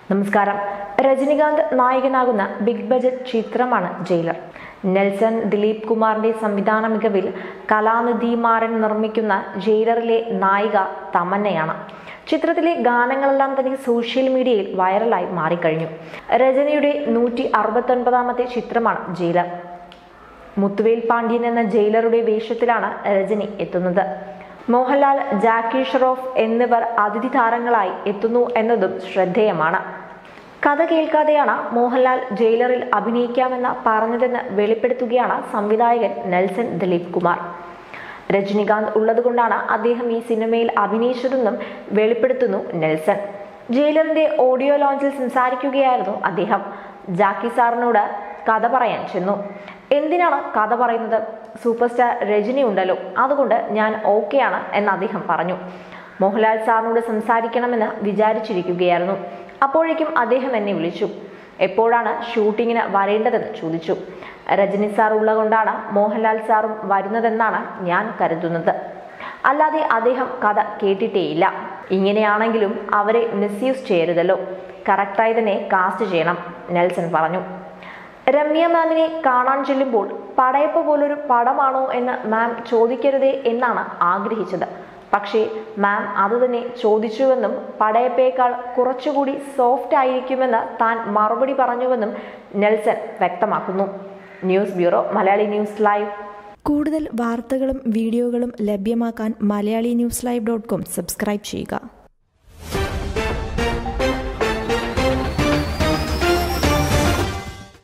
നമസ്കാരം രജനികാന്ത് നായകനാകുന്ന big budget ചിത്രമാണ് ജയിലർ നെൽസൺ ദിലീപ് കുമാറിന്റെ സംവിധാന മികവിൽ കലാനിധി മാറൻ നിർമ്മിക്കുന്ന ജയിലറിലെ നായിക തമന്നയാണ് ചിത്രത്തിലെ ഗാനങ്ങളെല്ലാം തന്നെ സോഷ്യൽ മീഡിയയിൽ വൈറലായി മാറിക്കഴിഞ്ഞു രജനിയുടെ നൂറ്റി അറുപത്തൊൻപതാമത്തെ ചിത്രമാണ് ജയിലർ മുത്തുവേൽ പാണ്ഡ്യൻ എന്ന ജയിലറുടെ വേഷത്തിലാണ് രജനി എത്തുന്നത് മോഹൻലാൽ ജാക്കി ഷറോഫ് എന്നിവർ അതിഥി താരങ്ങളായി എത്തുന്നു എന്നതും ശ്രദ്ധേയമാണ് കഥ കേൾക്കാതെയാണ് മോഹൻലാൽ ജയിലറിൽ അഭിനയിക്കാമെന്ന് പറഞ്ഞതെന്ന് വെളിപ്പെടുത്തുകയാണ് സംവിധായകൻ നെൽസൺ ദിലീപ് കുമാർ രജനികാന്ത് ഉള്ളതുകൊണ്ടാണ് അദ്ദേഹം ഈ സിനിമയിൽ അഭിനയിച്ചതെന്നും വെളിപ്പെടുത്തുന്നു നെൽസൺ ജയിലറിന്റെ ഓഡിയോ ലോഞ്ചിൽ സംസാരിക്കുകയായിരുന്നു അദ്ദേഹം ജാക്കി സാറിനോട് കഥ പറയാൻ ചെന്നു എന്തിനാണ് കഥ പറയുന്നത് സൂപ്പർ സ്റ്റാർ രജനി ഉണ്ടല്ലോ അതുകൊണ്ട് ഞാൻ ഓക്കെയാണ് എന്ന് അദ്ദേഹം പറഞ്ഞു മോഹൻലാൽ സാറിനോട് സംസാരിക്കണമെന്ന് വിചാരിച്ചിരിക്കുകയായിരുന്നു അപ്പോഴേക്കും അദ്ദേഹം എന്നെ വിളിച്ചു എപ്പോഴാണ് ഷൂട്ടിങ്ങിന് വരേണ്ടതെന്ന് ചോദിച്ചു രജനി സാർ ഉള്ളതുകൊണ്ടാണ് മോഹൻലാൽ സാറും വരുന്നതെന്നാണ് ഞാൻ കരുതുന്നത് അല്ലാതെ അദ്ദേഹം കഥ കേട്ടിട്ടേയില്ല ഇങ്ങനെയാണെങ്കിലും അവരെ മിസ്യൂസ് ചെയ്യരുതല്ലോ കറക്റ്റായി തന്നെ കാസ്റ്റ് ചെയ്യണം നെൽസൺ പറഞ്ഞു രമ്യ മാമിനെ കാണാൻ ചെല്ലുമ്പോൾ പടയപ്പ് പോലൊരു പടമാണോ എന്ന് മാം ചോദിക്കരുതേ എന്നാണ് ആഗ്രഹിച്ചത് പക്ഷേ മാം അതുതന്നെ ചോദിച്ചുവെന്നും പടയപ്പേക്കാൾ കുറച്ചുകൂടി സോഫ്റ്റ് ആയിരിക്കുമെന്ന് താൻ മറുപടി പറഞ്ഞുവെന്നും നെൽസൺ വ്യക്തമാക്കുന്നു news bureau Malayali news live കൂടുതൽ വാർത്തകളും വീഡിയോകളും ലഭ്യമാക്കാൻ Malayali news live dot com subscribe ചെയ്യുക